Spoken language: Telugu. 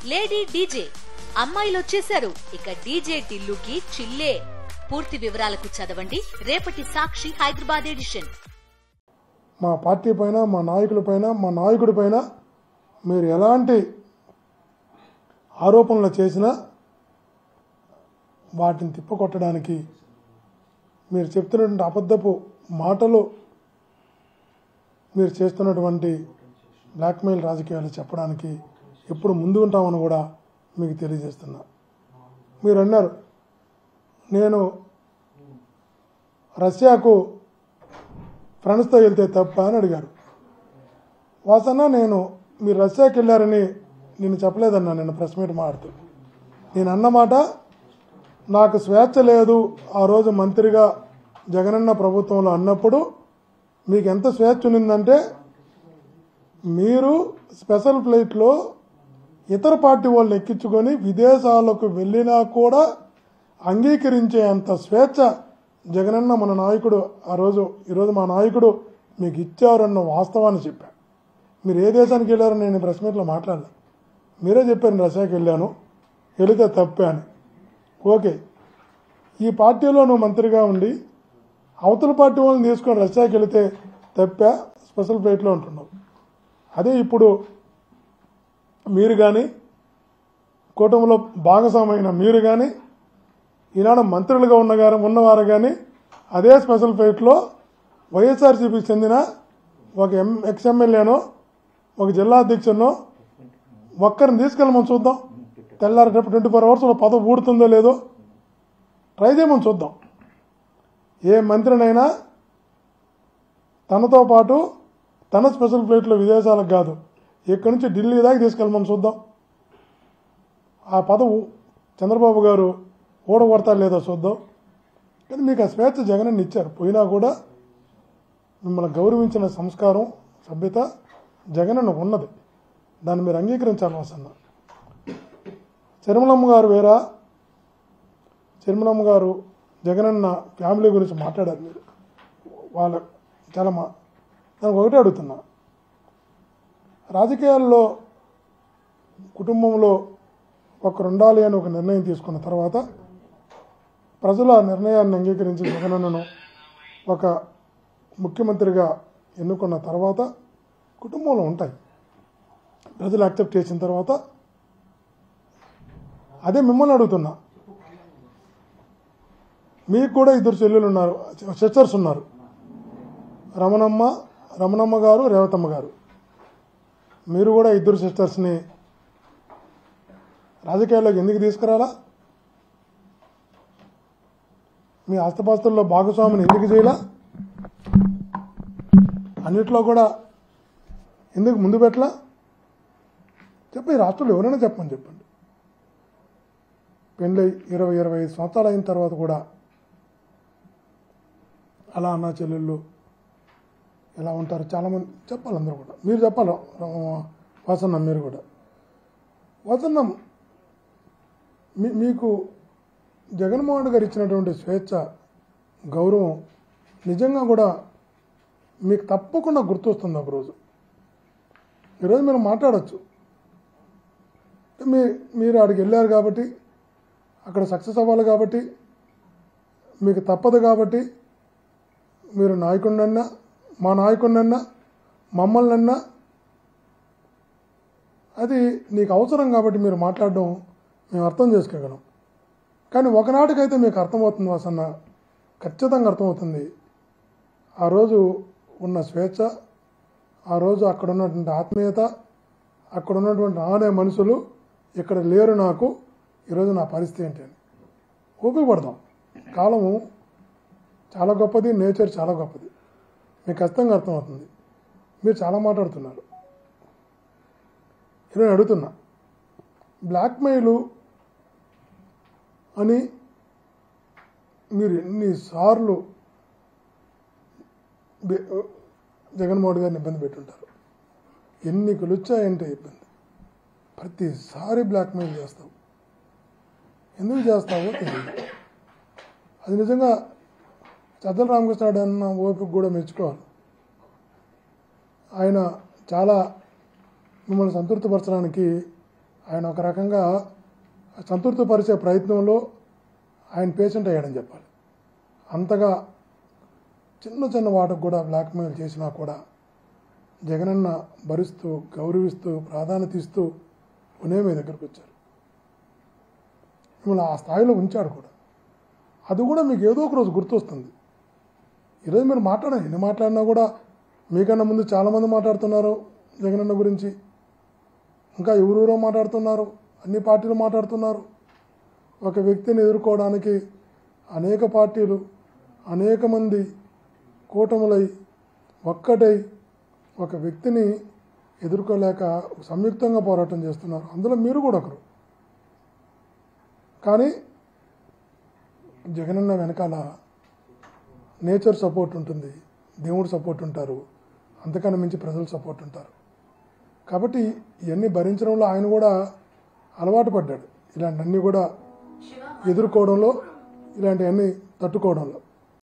లేడీ డీజే అమ్మాయిలు వచ్చేశారు ఇక డీజే టిల్లుకి చిల్లే పూర్తి వివరాలకు చదవండి రేపటి సాక్షి హైదరాబాద్ ఎడిషన్ మా పార్టీ పైన మా నాయకుల పైన మా నాయకుడి పైన మీరు ఎలాంటి ఆరోపణలు చేసినా వాటిని తిప్పకొట్టడానికి మీరు చెప్తున్నటువంటి అబద్ధపు మాటలు మీరు చేస్తున్నటువంటి బ్లాక్మెయిల్ రాజకీయాలు చెప్పడానికి ఎప్పుడు ముందు ఉంటామని కూడా మీకు తెలియజేస్తున్నా మీరు అన్నారు నేను రష్యాకు ఫ్రెండ్స్తో వెళ్తే తప్ప అని అడిగారు వాసన్న నేను మీరు రష్యాకి వెళ్ళారని నేను చెప్పలేదన్నా నేను ప్రెస్ మీట్ మాడుతూ నేను అన్నమాట నాకు స్వేచ్ఛ లేదు ఆ రోజు మంత్రిగా జగనన్న ప్రభుత్వంలో అన్నప్పుడు మీకు ఎంత స్వేచ్ఛ ఉన్నిందంటే మీరు స్పెషల్ ఫ్లైట్లో ఇతర పార్టీ వాళ్ళని ఎక్కించుకొని విదేశాలకు వెళ్ళినా కూడా అంగీకరించే అంత స్వేచ్ఛ జగనన్న మన నాయకుడు ఆ రోజు ఈరోజు మా నాయకుడు మీకు ఇచ్చారన్న వాస్తవాన్ని చెప్పా మీరు ఏ దేశానికి వెళ్ళారో నేను ప్రెస్ మీట్లో మాట్లాడలే మీరే చెప్పారు రష్యాకి వెళ్ళాను వెళితే తప్పే అని ఓకే ఈ పార్టీలో నువ్వు మంత్రిగా ఉండి అవతల పార్టీ వాళ్ళని తీసుకొని రష్యాకి వెళితే తప్పా స్పెషల్ ఫ్లైట్లో ఉంటున్నావు అదే ఇప్పుడు మీరు కానీ కూటమిలో భాగస్వామైన మీరు కానీ ఈనాడు మంత్రులుగా ఉన్న గారు ఉన్నవారు కానీ అదే స్పెషల్ ఫ్లైట్లో వైఎస్ఆర్సీపీకి చెందిన ఒక ఎం ఎక్స్ ఎమ్మెల్యేనో ఒక జిల్లా అధ్యక్షునో ఒక్కరిని తీసుకెళ్ళమని చూద్దాం తెల్లారేటప్పుడు ట్వంటీ ఫోర్ అవర్స్లో పదవి ఊడుతుందో లేదో ట్రై చేయమని చూద్దాం ఏ మంత్రినైనా తనతో పాటు తన స్పెషల్ ఫ్లైట్లో విదేశాలకు కాదు ఇక్కడి నుంచి ఢిల్లీ దాకా తీసుకెళ్ళమని చూద్దాం ఆ పదవు చంద్రబాబు గారు ఓడగొడతాడు లేదో చూద్దాం కానీ మీకు ఆ స్వేచ్ఛ జగన్ ఇచ్చారు పోయినా కూడా మిమ్మల్ని గౌరవించిన సంస్కారం సభ్యత జగనన్న ఉన్నది దాన్ని మీరు అంగీకరించాలి వసన్న చిరుమలమ్మ గారు వేరా చిరుమలమ్మ గారు జగనన్న ఫ్యామిలీ గురించి మాట్లాడారు మీరు వాళ్ళ చాలా మా దానికి ఒకటే అడుగుతున్నా రాజకీయాల్లో కుటుంబంలో ఒకరు ఉండాలి అని ఒక నిర్ణయం తీసుకున్న తర్వాత ప్రజలు ఆ నిర్ణయాన్ని అంగీకరించి జగనన్నను ఒక ముఖ్యమంత్రిగా ఎన్నుకున్న తర్వాత కుటుంబంలో ఉంటాయి ప్రజలు యాక్సెప్ట్ చేసిన తర్వాత అదే మిమ్మల్ని అడుగుతున్నా మీకు కూడా ఇద్దరు చెల్లెలు ఉన్నారు సిస్టర్స్ ఉన్నారు రమణమ్మ రమణమ్మ గారు రేవతమ్మ గారు మీరు కూడా ఇద్దరు సిస్టర్స్ని రాజకీయాల్లోకి ఎందుకు తీసుకురాలా మీ ఆస్తిపాస్తుల్లో భాగస్వామిని ఎందుకు చేయాల అన్నిట్లో కూడా ఎందుకు ముందు పెట్టలా చెప్పి ఈ రాష్ట్రంలో ఎవరైనా చెప్పమని చెప్పండి పెళ్ళై ఇరవై ఇరవై ఐదు సంవత్సరాలు అయిన తర్వాత కూడా అలా అన్న చెల్లెళ్ళు ఎలా ఉంటారు చాలామంది చెప్పాలి అందరూ కూడా మీరు చెప్పాలి వాసన్న మీరు కూడా వాసన్నం మీ మీకు జగన్మోహన్ గారు ఇచ్చినటువంటి స్వేచ్ఛ గౌరవం నిజంగా కూడా మీకు తప్పకుండా గుర్తొస్తుంది ఒకరోజు ఈరోజు మీరు మాట్లాడచ్చు మీ మీరు అక్కడికి వెళ్ళారు కాబట్టి అక్కడ సక్సెస్ అవ్వాలి కాబట్టి మీకు తప్పదు కాబట్టి మీరు నాయకుడినన్నా మా నాయకుడినన్నా మమ్మల్నన్నా అది నీకు అవసరం కాబట్టి మీరు మాట్లాడడం మేము అర్థం చేసుకోగలం కానీ ఒకనాటికైతే మీకు అర్థమవుతుంది వాసన్న ఖచ్చితంగా అర్థమవుతుంది ఆ రోజు ఉన్న స్వేచ్ఛ ఆ రోజు అక్కడ ఉన్నటువంటి ఆత్మీయత అక్కడ ఉన్నటువంటి ఆనే మనుషులు ఇక్కడ లేరు నాకు ఈరోజు నా పరిస్థితి ఏంటి అని ఓపిక పడదాం కాలము చాలా గొప్పది నేచర్ చాలా గొప్పది మీకు ఖచ్చితంగా అర్థమవుతుంది మీరు చాలా మాట్లాడుతున్నారు నేను అడుగుతున్నా బ్లాక్మెయిలు అని మీరు ఎన్నిసార్లు బె- జగన్మోహన్ గారిని ఇబ్బంది పెట్టుంటారు ఎన్నికలు వచ్చాయంటే ఇబ్బంది ప్రతిసారి బ్లాక్మెయిల్ చేస్తావు ఎందుకు చేస్తావో తెలియదు అది నిజంగా చద్దల రామకృష్ణాడు అన్న ఓపిక కూడా మెచ్చుకోవాలి ఆయన చాలా మిమ్మల్ని సంతృప్తిపరచడానికి ఆయన ఒక రకంగా సంతృప్తిపరిచే ప్రయత్నంలో ఆయన పేషెంట్ అయ్యాడని చెప్పాలి అంతగా చిన్న చిన్న వాటికి కూడా బ్లాక్మెయిల్ చేసినా కూడా జగనన్న భరిస్తూ గౌరవిస్తూ ప్రాధాన్యత ఇస్తూ పునే మీ దగ్గరకు వచ్చారు మిమ్మల్ని ఆ స్థాయిలో ఉంచాడు కూడా అది కూడా మీకు ఏదో ఒక రోజు గుర్తొస్తుంది ఈరోజు మీరు మాట్లాడండి ఎన్ని మాట్లాడినా కూడా మీకన్నా ముందు చాలామంది మాట్లాడుతున్నారు జగనన్న గురించి ఇంకా ఎవరెవరో మాట్లాడుతున్నారు అన్ని పార్టీలు మాట్లాడుతున్నారు ఒక వ్యక్తిని ఎదుర్కోవడానికి అనేక పార్టీలు అనేక మంది కూటములై ఒక్కటై ఒక వ్యక్తిని ఎదుర్కోలేక సంయుక్తంగా పోరాటం చేస్తున్నారు అందులో మీరు కూడా ఒకరు కానీ జగనన్న వెనకాల నేచర్ సపోర్ట్ ఉంటుంది దేవుడు సపోర్ట్ ఉంటారు అంతకన్నా మించి ప్రజలు సపోర్ట్ ఉంటారు కాబట్టి ఇవన్నీ భరించడంలో ఆయన కూడా అలవాటు పడ్డాడు ఇలాంటివన్నీ కూడా ఎదుర్కోవడంలో ఇలాంటివన్నీ తట్టుకోవడంలో